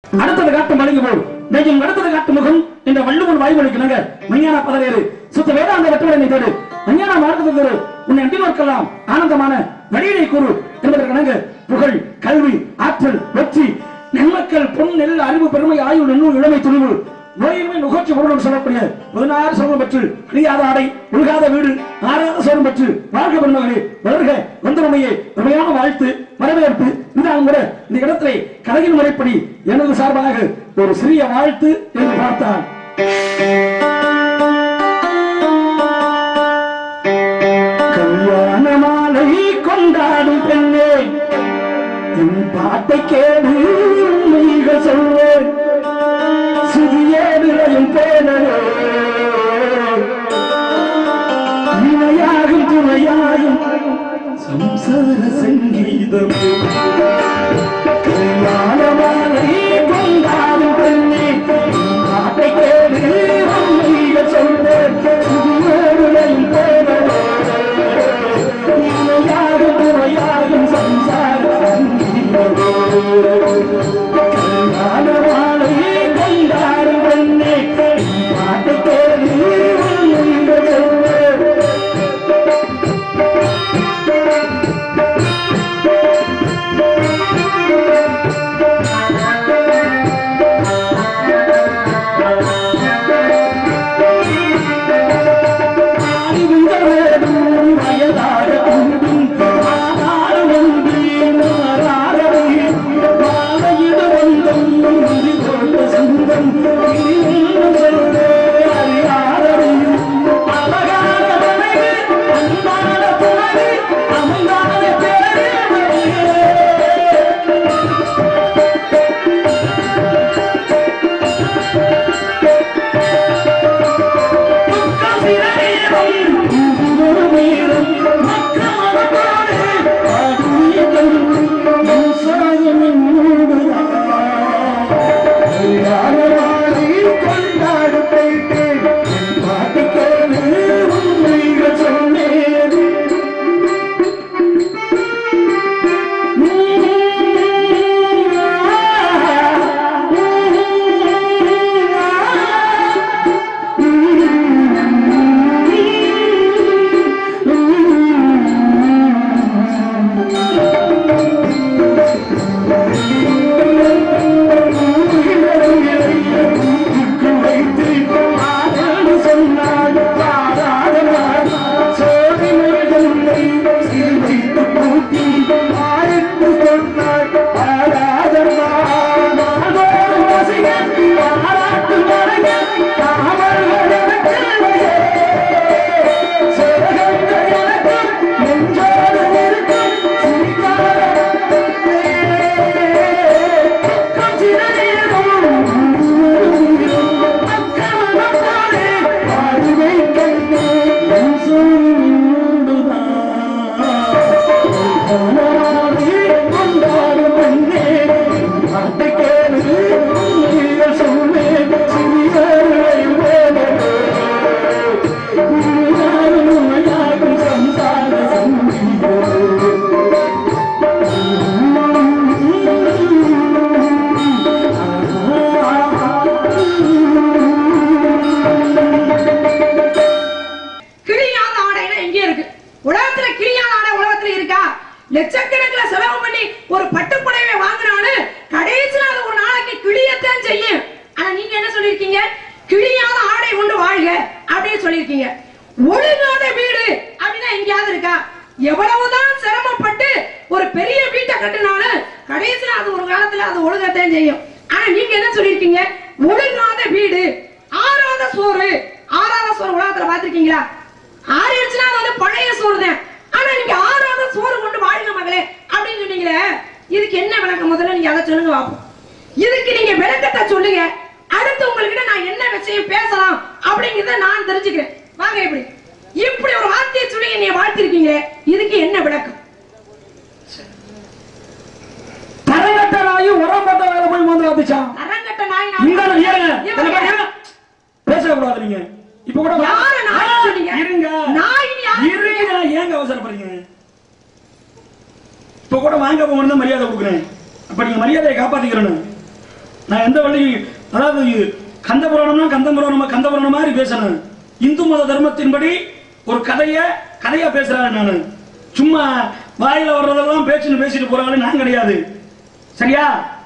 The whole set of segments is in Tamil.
அடுத்தது காட்டும் வழங்கி போல் நெய்யும் அடுத்தது காட்டும் முகம் என்ற வள்ளுவன் வாய்மொழிக்கிணங்க மெய்ஞான பதவேறு சுத்த வேதாந்த வெற்றவனை தேடு மெய்ஞான மார்க்கத்தை தேடு உன்னை அண்டினோர்க்கெல்லாம் ஆனந்தமான வழியினை கூறு என்பதற்கிணங்க புகழ் கல்வி ஆற்றல் வெற்றி நெம்மக்கள் பொன் நெல் அறிவு பெருமை ஆயுள் நன்னூல் இளமை துணிவு நோயின்மை நுகர்ச்சி பொருளும் சொல்லக்கூடிய பதினாறு சொல்லம் பெற்று அழியாத ஆடை உழுகாத வீடு ஆறாத சோரம் பெற்று வாழ்க பெருமகளே வளர்க வந்தனமையே உண்மையான வாழ்த்து வரவேற்பு இந்த கூட இந்த இடத்திலே கலையின் முறைப்படி எனது சார்பாக ஒரு சிறிய வாழ்த்து என்று பார்த்தால் கல்யாண மாலை கொண்டாடும் பெண்ணே என் பாட்டை கேடு நீக சொல்வேன் சிறியேடுகளையும் பேனரே இணையாகும் துணையாகும் சம்சார சங்கீதம் கல்யாண மாலை கொண்டாடும் பெண்ணே என் பாட்டை கேடு நீக சொல்வேன் சிறியேடுகளையும் பேனரே இணையாகும் துணையாகும் சம்சார சங்கீதம் கல்யாணமாலை கொண்டாடும் பெண்ணே, பாட்டு கேளு, உங்கள் சொல்லே. அறிவுங்க வேணும் வயதாக கூடும் ஆனாலும் ஒன்றி மாறாதவை பாதையிட வந்தம் முந்தி கொண்ட சொந்தம் இனியும் சொல்லே அறியாதவை அழகான மனைவி அன்பான துணை அமைந்தான பேரே கிளியாத ஆடைனா எங்கே இருக்கு உலகத்துல கிளியாத ஆடை உலகத்துல இருக்கா லட்சக்கணக்கில் செலவு பண்ணி ஒரு பட்டு புடவை வாங்குறான்னு கடைசியில அது ஒரு நாளைக்கு கிளியத்தான் செய்யும் ஆனா நீங்க என்ன சொல்லிருக்கீங்க கிளியாத ஆடை கொண்டு வாழ்க அப்படின்னு சொல்லிருக்கீங்க ஒழுங்காத வீடு அப்படின்னா எங்கேயாவது இருக்கா எவ்வளவுதான் சிரமப்பட்டு ஒரு பெரிய வீட்டை கட்டினாலும் கடைசியில அது ஒரு காலத்துல அது ஒழுங்கத்தான் செய்யும் ஆனா நீங்க என்ன சொல்லிருக்கீங்க ஒழுங்காத வீடு ஆறாத சோறு ஆறாத சோறு உலகத்துல பாத்திருக்கீங்களா ஆறிடுச்சுன்னா அது வந்து பழைய சோறு தான் ஆனா நீங்க ஆறாத சோறு கொண்டு வாழுங்க மகளே அப்படின்னு சொன்னீங்களே இதுக்கு என்ன விளக்கம் முதல்ல நீங்க அதை சொல்லுங்க பாப்போம் இதுக்கு நீங்க விளக்கத்தை சொல்லுங்க அடுத்து உங்ககிட்ட நான் என்ன விஷயம் பேசலாம் அப்படிங்கறத நான் தெரிஞ்சுக்கிறேன் வாங்க இப்படி இப்படி ஒரு வார்த்தையை சொல்லி என்னைய வாழ்த்திருக்கீங்களே இதுக்கு என்ன விளக்கம் தரங்கட்டனாயி உரம் போட்ட வேலை போய் வந்து வந்துச்சான் அரங்கட்ட நாய் இந்த ஆளு ஏறுங்க. இவங்க கொஞ்சம் பாருங்க. பேசக்கூடாது நீங்க இப்ப கூட யாரு நாய் ஆ, சொன்னீங்க? இருங்க நாயின்னு யாரு இருங்க ஏங்க அவசரப்படுறீங்க இப்ப கூட வாங்க போகணும் மரியாதை கொடுக்குறேன் அப்ப நீங்க மரியாதையை காப்பாத்திக்கிறேன்னு நான் எந்த வழி அதாவது கந்த புராணம்னா கந்த புராணமா கந்த புராணம் மாதிரி பேசணும் இந்து மத தர்மத்தின்படி ஒரு கதைய கதையா பேசுறேன் நானு சும்மா வாயில வர்றதெல்லாம் பேச்சுன்னு பேசிட்டு போறாங்க நான் கிடையாது சரியா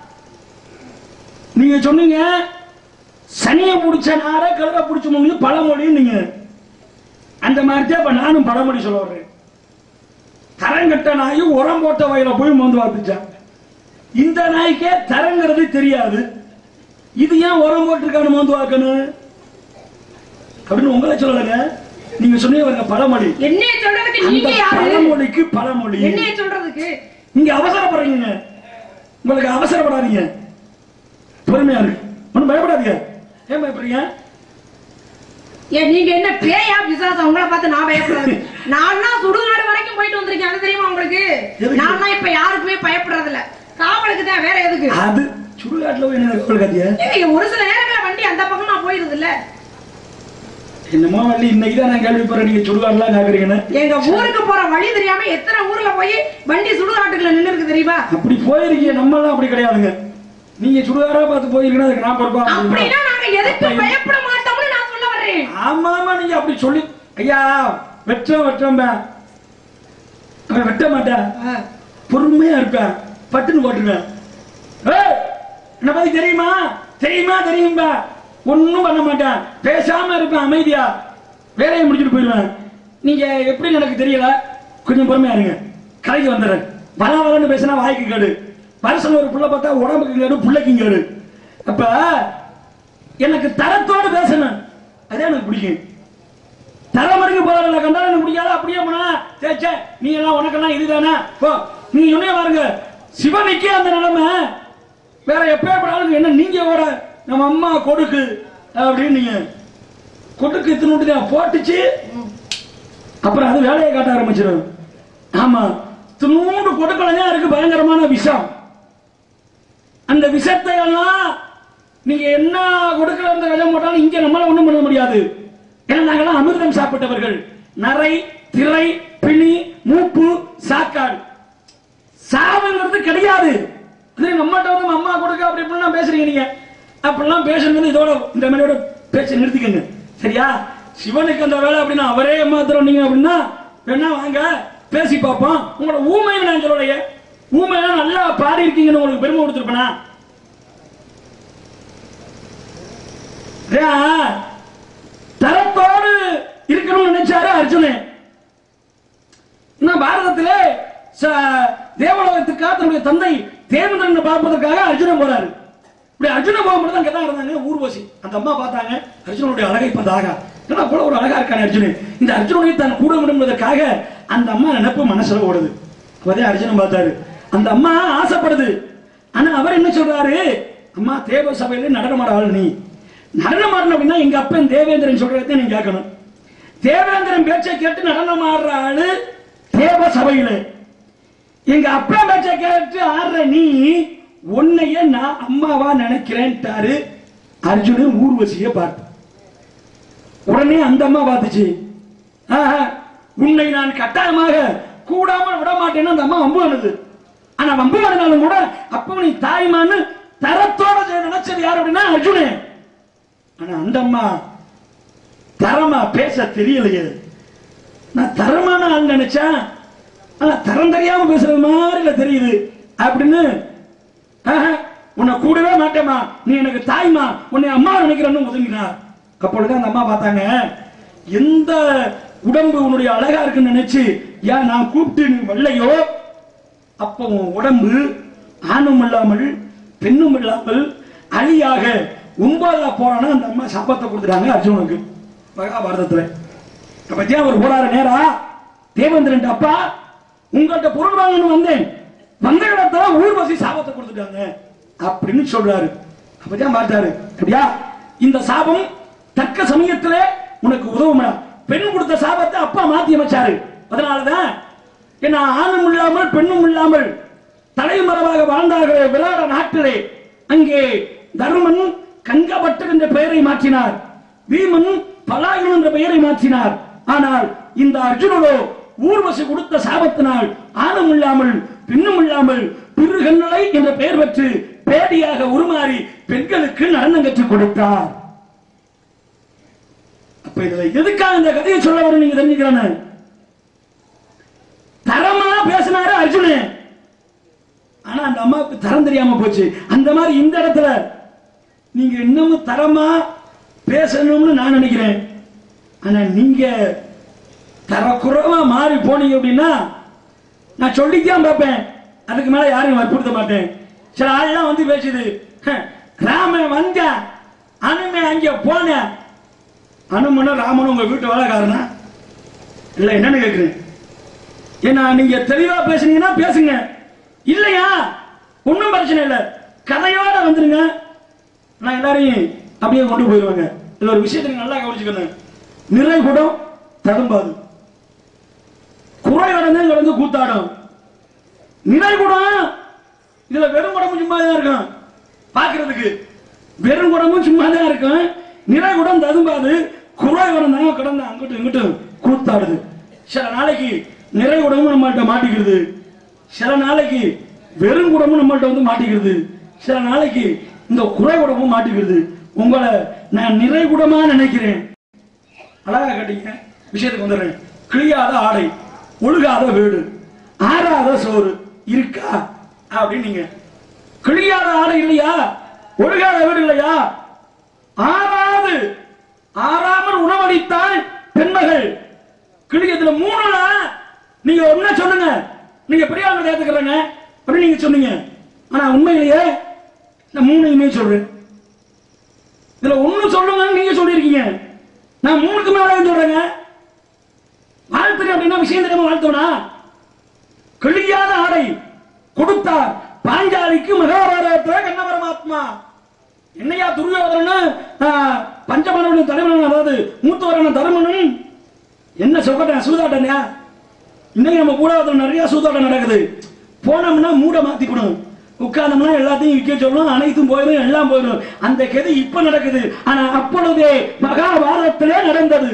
நீங்க சொன்னீங்க சனியை பிடிச்ச நார கழுத பிடிச்ச முடியும் பழமொழி நீங்க அந்த மாதிரி தான் இப்ப நானும் பழமொழி சொல்ல வர்றேன் தரங்கட்ட நாய் உரம் போட்ட வயல போய் மோந்து பார்த்துச்சான் இந்த நாய்க்கே தரங்கிறது தெரியாது இது ஏன் உரம் போட்டிருக்கானு மோந்து பார்க்கணும் அப்படின்னு உங்களை சொல்லலைங்க நீங்க சொன்னீங்க பழமொழி என்னைய சொல்றதுக்கு அந்த நீங்க யாரு பழமொழிக்கு பழமொழி என்னைய சொல்றதுக்கு நீங்க அவசரப்படுறீங்க உங்களுக்கு அவசரப்படாதீங்க பொறுமையா இருக்கு ஒண்ணும் பயப்படாதீங்க ஏன் பயப்படுறீங்க ஏன் நீங்க என்ன பேயா பிசாசா உங்களை பார்த்து நான் பயப்படுறது நான் சுடுகாடு வரைக்கும் போயிட்டு வந்திருக்கேன் அது தெரியுமா உங்களுக்கு எதுக்கு? நான் இப்ப யாருக்குமே பயப்படுறது இல்ல காவலுக்கு தான் வேற எதுக்கு அது சுடுகாட்டுல போய் என்ன கவலை காட்டிய ஏய், ஒரு சில நேரங்கள்ல வண்டி அந்த பக்கம் நான் போயிருது இல்ல என்னமோ வள்ளி இன்னைக்கு தான் நான் கேள்விப்படுறேன் நீங்க சுடுகாடுலாம் கேக்குறீங்கன்னு எங்க ஊருக்கு போற வழி தெரியாம எத்தனை ஊர்ல போய் வண்டி சுடுகாட்டுக்குள்ள நின்னு இருக்கு தெரியுமா அப்படி போயிருக்கீங்க நம்ம எல்லாம் அப்படி கிடையாதுங்க நீங்க சுடுகாடா பார்த்து போயிருக்கீங்கன்னா அதுக்கு நான் பொறுப்பா அப்படின்னா நாங்க எதுக்கு பயப்பட மாட்டோம்னு நான் சொல்ல வர்றேன் ஆமா ஆமா நீங்க அப்படி சொல்லி ஐயா வெற்றம் வெற்றம் அவன் வெட்ட மாட்டேன் பொறுமையா இருப்பேன் பட்டுன்னு போட்டுருவேன் ஏய், என்ன பத்தி தெரியுமா தெரியுமா தெரியும்பா ஒண்ணும் பண்ண மாட்டேன் பேசாம இருப்பேன் அமைதியா வேலையை முடிச்சுட்டு போயிடுவேன் நீங்க எப்படி எனக்கு தெரியல கொஞ்சம் பொறுமையா இருங்க கடைக்கு வந்துடுறேன் வள வளன்னு பேசினா வாய்க்கு கேடு வருஷம் ஒரு புள்ள பார்த்தா உடம்புக்கு கேடு புள்ளைக்கும் கேடு அப்ப எனக்கு தரத்தோடு பேசணும் அதே எனக்கு பிடிக்கும் தரமறிஞ்சு போறதுல கண்டாலும் எனக்கு பிடிக்காது அப்படியே போனா சே சே நீ எல்லாம் உனக்கெல்லாம் இதுதானே போ நீ சொன்னே பாருங்க சிவனுக்கே அந்த நிலைமை வேற எப்பேற்படாலும் என்ன நீங்க வர நம்ம அம்மா கொடுக்கு அப்படின்னு நீங்க கொடுக்கு இத்தினு போட்டுச்சு அப்புறம் அது வேலையை காட்ட ஆரம்பிச்சிடும் ஆமா துணூண்டு கொடுக்கலங்க இருக்கு பயங்கரமான விஷம் அந்த விஷத்தை எல்லாம் நீங்க என்ன கொடுக்கல அந்த விஷம் போட்டாலும் இங்க நம்மளால ஒண்ணும் பண்ண முடியாது ஏன்னா நாங்கெல்லாம் அமிர்தம் சாப்பிட்டவர்கள் நரை திரை பிணி மூப்பு சாக்காடு சாவுங்கிறது கிடையாது அது நம்மகிட்ட வந்து அம்மா கொடுக்க அப்படி இப்படிலாம் பேசுறீங்க நீங்க அப்படிலாம் பேசுறது இதோட இந்த மாதிரியோட பேச்ச நிறுத்திக்கங்க சரியா சிவனுக்கு அந்த வேலை அப்படின்னா அவரே ஏமாத்துறோம் நீங்க அப்படின்னா வேணா வாங்க பேசி பார்ப்போம் உங்களோட ஊமையை நான் சொல்லலையே ஊமையெல்லாம் நல்லா பாடி இருக்கீங்கன்னு உங்களுக்கு பெருமை கொடுத்துருப்பேனா ஏன், தரத்தோடு இருக்கணும்னு நினைச்சாரு அர்ஜுனன் இன்னும் பாரதத்திலே ச- தேவலோகத்துக்காக தன்னுடைய தந்தை தேவேந்திரன் பார்ப்பதற்காக அர்ஜுனன் போறாரு இப்படி அர்ஜுனன் போகும்போது அங்க தான் இருந்தாங்க ஊர்வசி அந்த அம்மா பார்த்தாங்க அர்ஜுனனுடைய அழகை பார்த்த ஆகா ஏன்னா போல ஒரு அழகா இருக்கானே அர்ஜுனன் இந்த அர்ஜுனனை தான் கூட விடுவதற்காக அந்த அம்மா நினைப்பு மனசுல ஓடுது அப்பதே அர்ஜுனன் பார்த்தாரு அந்த அம்மா ஆசைப்படுது ஆனா அவர் என்ன சொல்றாரு அம்மா தேவ சபையில நடனமாட ஆள் நீ நடனமாடணும் அப்படின்னா எங்க அப்பன் தேவேந்திரன் சொல்றதை நீ கேட்கணும் தேவேந்திரன் பேச்சை கேட்டு நடனம் ஆடுற ஆளு தேவ சபையில எங்க அப்பா பேச்சை கேட்டு ஆடுற நீ உன்னைய நான் அம்மாவா நினைக்கிறேன்ட்டாரு அர்ஜுனன் ஊர்வசிய பார்த்து உடனே அந்த அம்மா பார்த்துச்சு ஆஹா, உன்னை நான் கட்டாயமாக கூடாமல் விட மாட்டேன்னு அந்த அம்மா வம்பு பண்ணுது ஆனா வம்பு பண்ணினாலும் கூட அப்ப நீ தாய்மான்னு தரத்தோட செய்ய நினைச்சது யார் அப்படின்னா அர்ஜுனன் ஆனா அந்த அம்மா தரமா பேச தெரியலையே நான் தரமான ஆள் நினைச்சேன் ஆனா தரம் தெரியாம பேசுறது மாதிரில தெரியுது அப்படின்னு ஆஹா, உன்னை கூடவே மாட்டேமா நீ எனக்கு தாய்மா உன்னை அம்மா நினைக்கிறேன்னு ஒதுங்கினார் அப்பொழுது அந்த அம்மா பார்த்தாங்க எந்த உடம்பு உன்னுடைய அழகா இருக்குன்னு நினைச்சு ஏன் நான் கூப்பிட்டு நீ வரலையோ அப்போ உன் உடம்பு ஆணும் இல்லாமல் பெண்ணும் இல்லாமல் அழியாக ஒன்பதா போறானா அந்த அம்மா சாபத்தை கொடுத்துட்டாங்க அர்ஜுனனுக்கு மகாபாரதத்துல பத்தியா அவர் போறாரு நேரா தேவேந்திரன் அப்பா உங்கள்ட்ட பொருள் வாங்கணும் வந்தேன் வந்த இடத்துல ஊர்வசி சாபத்தை கொடுத்துட்டாங்க அப்படின்னு சொல்றாரு அப்பதான் பார்த்தாரு அப்படியா இந்த சாபம் தக்க சமயத்திலே உனக்கு உதவும் பெண் கொடுத்த சாபத்தை அப்பா மாத்தி அமைச்சாரு அதனாலதான் ஏன்னா ஆணும் இல்லாமல் பெண்ணும் இல்லாமல் தலைமறைவாக வாழ்ந்தார்களே விராட நாட்டிலே அங்கே தர்மன் கங்கபட்டர் என்ற பெயரை மாற்றினார் வீமன் பலாயன் என்ற பெயரை மாற்றினார் ஆனால் இந்த அர்ஜுனனோ ஊர்வசி கொடுத்த சாபத்தினால் ஆணும் இல்லாமல் பெண்ணும் இல்லாமல் பிருகநிலை என்ற பெயர் பெற்று பேடியாக உருமாறி பெண்களுக்கு நடனம் கற்றுக் கொடுத்தார் அப்ப இதுல எதுக்காக இந்த கதையை சொல்ல வரும் நீங்க தெரிஞ்சுக்கிறானு தரமா பேசினாரு அர்ஜுனு ஆனா அந்த அம்மாவுக்கு தரம் தெரியாம போச்சு அந்த மாதிரி இந்த இடத்துல நீங்க இன்னமும் தரமா பேசணும்னு நான் நினைக்கிறேன் ஆனா நீங்க தரக்குறைவா மாறி போனீங்க அப்படின்னா நான் சொல்லித்தான் பார்ப்பேன் அதுக்கு மேல யாரையும் வற்புறுத்த மாட்டேன் சில ஆள்லாம் வந்து பேசுது "ஹ, ராமன் வந்த அனுமே அங்க போன அனுமனும் ராமனும் உங்க வீட்டு வேலைக்காரனா இல்ல என்னன்னு கேக்குறேன் ஏன்னா நீங்க தெளிவா பேசுனீங்கன்னா பேசுங்க இல்லையா ஒண்ணும் பிரச்சனை இல்ல கதையோட வந்துருங்க நான் எல்லாரையும் அப்படியே கொண்டு போயிருவாங்க இதுல ஒரு விஷயத்தை நீங்க நல்லா கவனிச்சுக்கணும் நிறை கூடம் தடும்பாது குறை கடந்து கடந்து கூத்தாடும் நிறை கூடம் இதுல வெறும் குடமும் சும்மா தான் இருக்கும் பாக்குறதுக்கு வெறும் குடமும் சும்மா தான் இருக்கும் நிறை குடம் ததும்பாது குறை குடம் தாங்க கடந்து அங்கிட்டும் இங்கிட்டும் கூத்தாடுது சில நாளைக்கு நிறை குடமும் நம்மள்ட்ட மாட்டிக்கிறது சில நாளைக்கு வெறும் குடமும் நம்மள்ட்ட வந்து மாட்டிக்கிறது சில நாளைக்கு இந்த குறை குடமும் மாட்டிக்கிறது உங்களை நான் நிறை குடமா நினைக்கிறேன் அழகா கேட்டீங்க விஷயத்துக்கு வந்துடுறேன் கிளியாத ஆடை ஒழுகாத வீடு ஆறாத சோறு இருக்கா அப்படின்னு நீங்க கிளியாத ஆடை இல்லையா ஒழுகாத வீடு இல்லையா ஆறாவது ஆறாமல் உணவளித்தால் பெண்மகள் கிளியத்துல மூணுல நீங்க ஒண்ணு சொல்லுங்க நீங்க பெரிய ஆளுங்க ஏத்துக்கிறேங்க அப்படின்னு நீங்க சொன்னீங்க ஆனா உண்மையிலேயே நான் மூணையுமே சொல்றேன் இதுல ஒண்ணு சொல்லுங்கன்னு நீங்க சொல்லியிருக்கீங்க நான் மூணுக்கு மேல சொல்றேங்க வாழ்த்துறேன் அப்படின்னா விஷயம் தெரியாம வாழ்த்துவனா கிளியாத ஆடை கொடுத்தார் பாஞ்சாலிக்கு மகாபாரத கண்ண பரமாத்மா என்னையா துரியோதனன் பஞ்சமனவனின் தலைவன் அதாவது மூத்தவரான தருமனும் என்ன சொல்லட்டேன் சூதாட்டனையா இன்னைக்கு நம்ம கூடாரத்தில் நிறைய சூதாட்டம் நடக்குது போனோம்னா மூட மாத்திக்கணும் உட்கார்ந்தோம்னா எல்லாத்தையும் விற்க சொல்லணும் அனைத்தும் போயிடும் எல்லாம் போயிடும் அந்த கதை இப்ப நடக்குது ஆனா அப்பொழுதே மகாபாரதத்திலே நடந்தது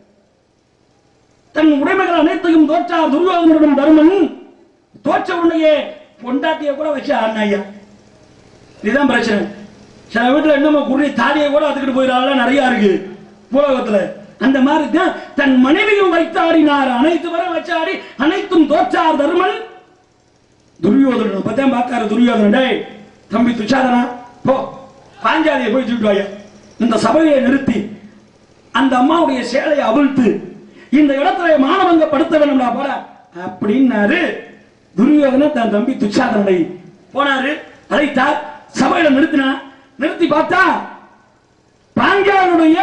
தன் உடைமைகள் அனைத்தையும் தோற்றார் துரியோதனுடன் தருமன் தோற்ற உடனேயே பொண்டாட்டிய கூட வச்சு ஆடினாய்யா இதுதான் பிரச்சனை சில வீட்டுல என்னமோ குடி தாலியை கூட அதுக்கிட்டு போயிடால நிறைய இருக்கு பூலோகத்துல அந்த மாதிரி தான் தன் மனைவியும் வைத்து ஆடினார் அனைத்து வரை வச்சு ஆடி அனைத்தும் தோற்றார் தருமன் துரியோதனன் பத்தாம் பார்க்காரு துரியோதனன் டேய் தம்பி துச்சாதனா போ பாஞ்சாலியை போய் தூக்கிட்டு வாயா இந்த சபையை நிறுத்தி அந்த அம்மாவுடைய சேலையை அவிழ்த்து இந்த இடத்துல மானவங்கப்படுத்த வேணும்டா போற அப்படின்னாரு துரியோதனன் தன் தம்பி துச்சாதனனை போனாரு அழைத்தார் சபையில நிறுத்தினா நிறுத்தி பார்த்தா பாஞ்சாலனுடைய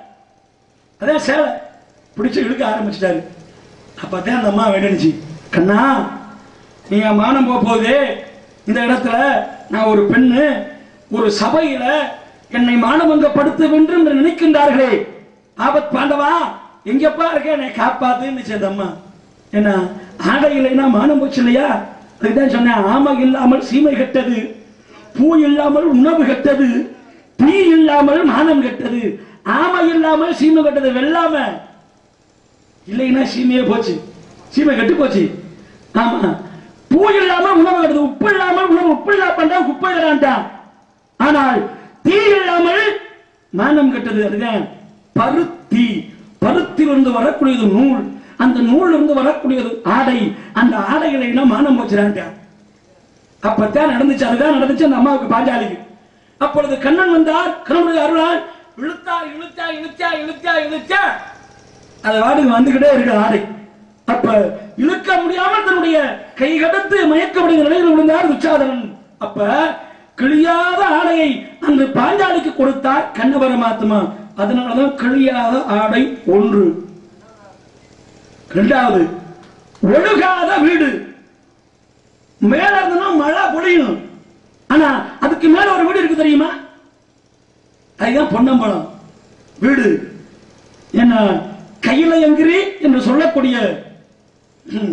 அதான் சேலை பிடிச்சு இழுக்க ஆரம்பிச்சிட்டாரு அப்பதான் அந்த அம்மா வேண்டுச்சு கண்ணா நீங்க மானம் போக போகுது இந்த இடத்துல நான் ஒரு பெண்ணு ஒரு சபையில என்னை மானபங்கப்படுத்த வேண்டும் என்று நினைக்கின்றார்களே ஆபத் பாண்டவா எங்கப்பா இருக்க என்னை காப்பாத்துன்னு அந்த அம்மா என்ன ஆடை இல்லைன்னா மானம் போச்சு இல்லையா அதுதான் சொன்னேன் ஆமை இல்லாமல் சீமை கெட்டது பூ இல்லாமல் உணவு கெட்டது தீ இல்லாமல் மானம் கெட்டது ஆமை இல்லாமல் சீமை கெட்டது வெள்ளாம இல்லைன்னா சீமையே போச்சு சீமை கெட்டு போச்சு ஆமா பூ இல்லாம உணவு கெட்டது உப்பு இல்லாமல் உணவு உப்பு இல்லாம பண்றா குப்பை தரான்ட்டான் ஆனால் தீ இல்லாமல் மானம் கெட்டது அதுதான் பருத்தி பருத்திலிருந்து வரக்கூடியது நூல் அந்த நூல் இருந்து வரக்கூடியது ஆடை அந்த ஆடைகளை எல்லாம் மானம் போச்சுறான்ட்டான் அப்பத்தான் நடந்துச்சு அதுதான் நடந்துச்சு அந்த அம்மாவுக்கு பாஞ்சாலிக்கு அப்பொழுது கண்ணன் வந்தார் கண்ணனுடைய அருளால் இழுத்தா இழுத்தா இழுத்தா இழுத்தா இழுத்தா அது வாட்டுக்கு வந்துகிட்டே இருக்கு ஆடை அப்ப இழுக்க முடியாமல் தன்னுடைய கை கடத்து மயக்கமடைந்த நிலையில் விழுந்தார் துச்சாதனன் அப்ப கிழியாத ஆடையை அந்த பாஞ்சாலிக்கு கொடுத்தார் கண்ண பரமாத்மா அதனாலதான் கிழியாத ஆடை ஒன்று இரண்டாவது ஒழுகாத வீடு மேல இருந்தனா மழை பொழியும் ஆனா அதுக்கு மேல ஒரு வீடு இருக்கு தெரியுமா அதுதான் பொன்னம்பலம் வீடு என்ன கையிலயங்கிரி என்று சொல்லக்கூடிய ம்,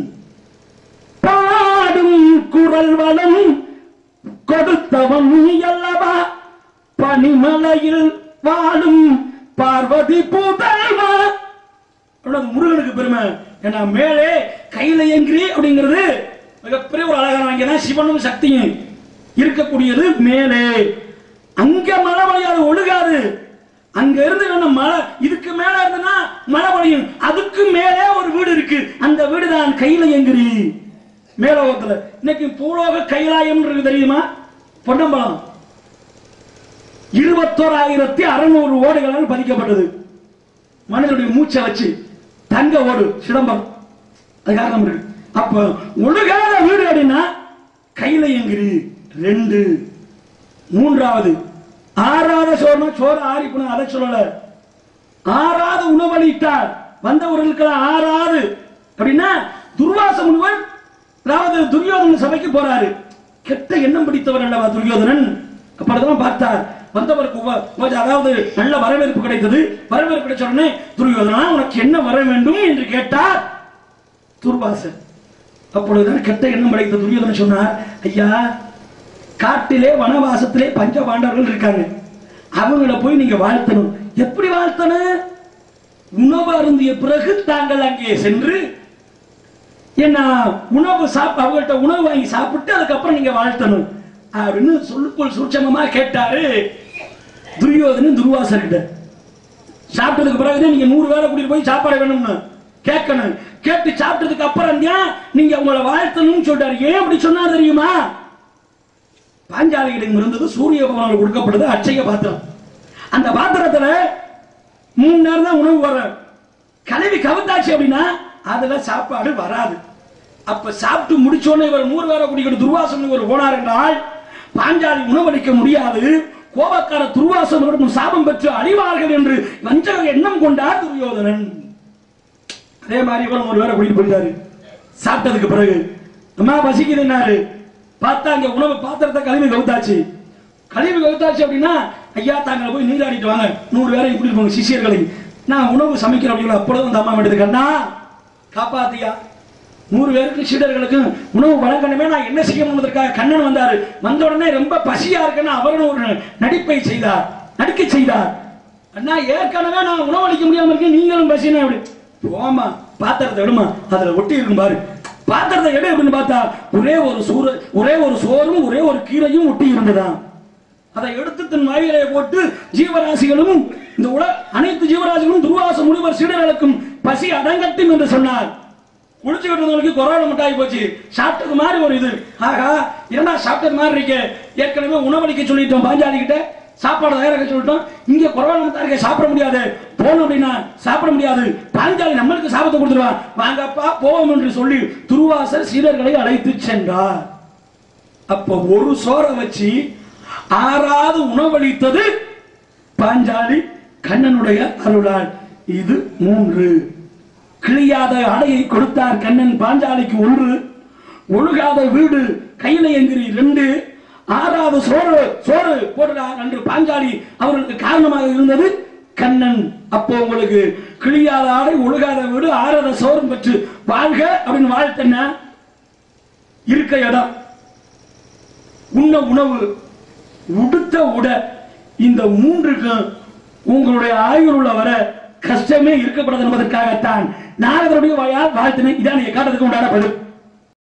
பாடும் குரல் வளம் கொடுத்தவன் நீ அல்லவா பனிமலையில் வாழும் பார்வதி புதல்வா அவ்வளவு முருகனுக்கு பெருமை ஏன்னா மேலே கையில எங்கிரி அப்படிங்கிறது மிகப்பெரிய ஒரு அழகான வாங்கினா சிவனும் சக்தியும் இருக்கக்கூடியது மேலே அங்க மழை பெய்யாது ஒழுகாது அங்க இருந்து வேணும் மழை இதுக்கு மேல இருந்தனா மழை பொழியும் அதுக்கு மேலே ஒரு வீடு இருக்கு அந்த வீடு தான் கையிலயங்கிரி மேலோகத்துல இன்னைக்கு பூலோக கைலாயம் இருக்கு தெரியுமா பொன்னம்பலம் இருபத்தோராயிரத்தி அறுநூறு ஓடுகளால் பதிக்கப்பட்டது மனிதனுடைய மூச்சை வச்சு தங்க ஓடு சிதம்பரம் அது காரணம் இருக்கு அப்ப ஒழுகாத வீடு அப்படின்னா கையிலயங்கிரி ரெண்டு மூன்றாவது ஆறாத சோறுனா சோறு ஆறி போன அதை சொல்லல ஆறாவது உணவளித்தார் வந்தவர்களுக்கு ஆறாது அப்படின்னா துர்வாச முனிவன் அதாவது துரியோதன சபைக்கு போறாரு கெட்ட எண்ணம் பிடித்தவர் அல்லவா துரியோதனன் அப்பதான் பார்த்தார் வந்தவருக்கு உப- உப- அதாவது நல்ல வரவேற்பு கிடைத்தது வரவேற்பு கிடைச்ச உடனே துரியோதனா உனக்கு என்ன வர வேண்டும் என்று கேட்டார் துர்வாசன் அப்பொழுதுதான் கெட்ட எண்ணம் படைத்த துரியோதனன் சொன்னார் ஐயா காட்டிலே வனவாசத்திலே பஞ்ச பாண்டவர்கள் இருக்காங்க அவங்கள போய் நீங்க வாழ்த்தணும் எப்படி வாழ்த்தணும் உணவு அருந்திய பிறகு தாங்கள் அங்கே சென்று என்ன உணவு சாப் அவங்கள்ட்ட உணவு வாங்கி சாப்பிட்டு அதுக்கப்புறம் நீங்க வாழ்த்தணும் அப்படின்னு சொல்லுக்குள் சூட்சமமா கேட்டாரு துரியோதனன் துர்வாசர்கிட்ட சாப்பிட்டதுக்கு பிறகு நீங்க நூறு பேரை கூட்டிட்டு போய் சாப்பாடு வேணும்னு கேட்கணும் கேட்டு சாப்பிட்டதுக்கு அப்புறம் தான் நீங்க உங்களை வாழ்த்தணும்னு சொல்றாரு ஏன் அப்படி சொன்னா தெரியுமா பாஞ்சாலியிடம் இருந்தது சூரிய பகவானுக்கு கொடுக்கப்படுது அட்சய பாத்திரம் அந்த பாத்திரத்துல மூணு நேரம் தான் உணவு வர கலவி கவுத்தாச்சு அப்படின்னா அதுல சாப்பாடு வராது அப்ப சாப்பிட்டு முடிச்சோடனே இவர் நூறு பேரை குடிக்கிட்டு துர்வாசம் இவர் போனார் என்றால் பாஞ்சாலி உணவளிக்க முடியாது கோபக்கார துர்வாசம் சாபம் பெற்று அழிவார்கள் என்று வஞ்சக எண்ணம் கொண்டார் துரியோதனன் அதே மாதிரி இவரும் ஒரு வேலை கூட்டிட்டு போயிட்டாரு சாப்பிட்டதுக்கு பிறகு அம்மா பசிக்குதுன்னாரு பார்த்தா அங்க உணவு பாத்திரத்தை கழுவி கவுத்தாச்சு கழுவி கவுத்தாச்சு அப்படின்னா ஐயா தாங்களை போய் நீராடிட்டு வாங்க நூறு பேரை கூட்டிட்டு போங்க சிஷியர்களை நான் உணவு சமைக்கிறேன் அப்படிங்களா அப்பொழுது அந்த அம்மா எடுத்து கண்ணா காப்பாத்தியா நூறு பேருக்கு சீடர்களுக்கு உணவு வழங்கணுமே நான் என்ன செய்யணும்ன்றதுக்காக கண்ணன் வந்தாரு வந்த உடனே ரொம்ப பசியா இருக்குன்னு அவரும் ஒரு நடிப்பை செய்தார் நடிக்க செய்தார் அண்ணா ஏற்கனவே நான் உணவளிக்க முடியாம இருக்கேன் நீங்களும் பசினா அப்படி போமா பாத்திரத்தை எடுமா அதுல ஒட்டி இருக்கும் பாரு பாத்திரத்தை எடு அப்படின்னு பார்த்தா ஒரே ஒரு சூறு ஒரே ஒரு சோறும் ஒரே ஒரு கீரையும் ஒட்டி இருந்ததாம் அதை எடுத்து தன் வாயிலே போட்டு ஜீவராசிகளும் இந்த உல அனைத்து ஜீவராசிகளும் துர்வாச முனிவர் சீடர்களுக்கும் பசி அடங்கட்டும் என்று சொன்னார் குளிச்சுக்கிட்டு இருந்தவனுக்கு கொரோனா மிட்டாய் போச்சு சாப்பிட்டது மாதிரி ஒரு இது ஆகா என்னடா சாப்பிட்டது மாதிரி இருக்கே ஏற்கனவே உணவளிக்க சொல்லிட்டோம் பாஞ்சாலி கிட்ட சாப்பாடு தயாராக சொல்லிட்டோம் இங்க கொரோனா மிட்டாய் இருக்க சாப்பிட முடியாது போனோம் அப்படின்னா சாப்பிட முடியாது பாஞ்சாலி நம்மளுக்கு சாபத்தை கொடுத்துருவான் வாங்கப்பா போவோம் என்று சொல்லி துருவாசர் சீடர்களை அழைத்து சென்றார் அப்ப ஒரு சோறை வச்சு ஆறாவது உணவளித்தது பாஞ்சாலி கண்ணனுடைய அருளால் இது மூன்று கிழியாத ஆடையை கொடுத்தார் கண்ணன் பாஞ்சாலிக்கு ஒன்று ஒழுகாத வீடு கையில எங்கிரி ரெண்டு ஆறாவது சோறு சோறு போடுறார் என்று பாஞ்சாலி அவர்களுக்கு காரணமாக இருந்தது கண்ணன் அப்போ உங்களுக்கு கிழியாத ஆடை ஒழுகாத வீடு ஆறாத சோறும் பெற்று வாழ்க அப்படின்னு வாழ்த்தன இருக்க இடம் உண்ண உணவு உடுத்த உட இந்த மூன்றுக்கும் உங்களுடைய ஆயுள் உள்ள வர கஷ்டமே இருக்கப்படாது என்பதற்காகத்தான் நாரதருடைய வாயால் வாழ்த்தினேன் இதான் நீங்க காட்டுறதுக்கு உண்டான பதில்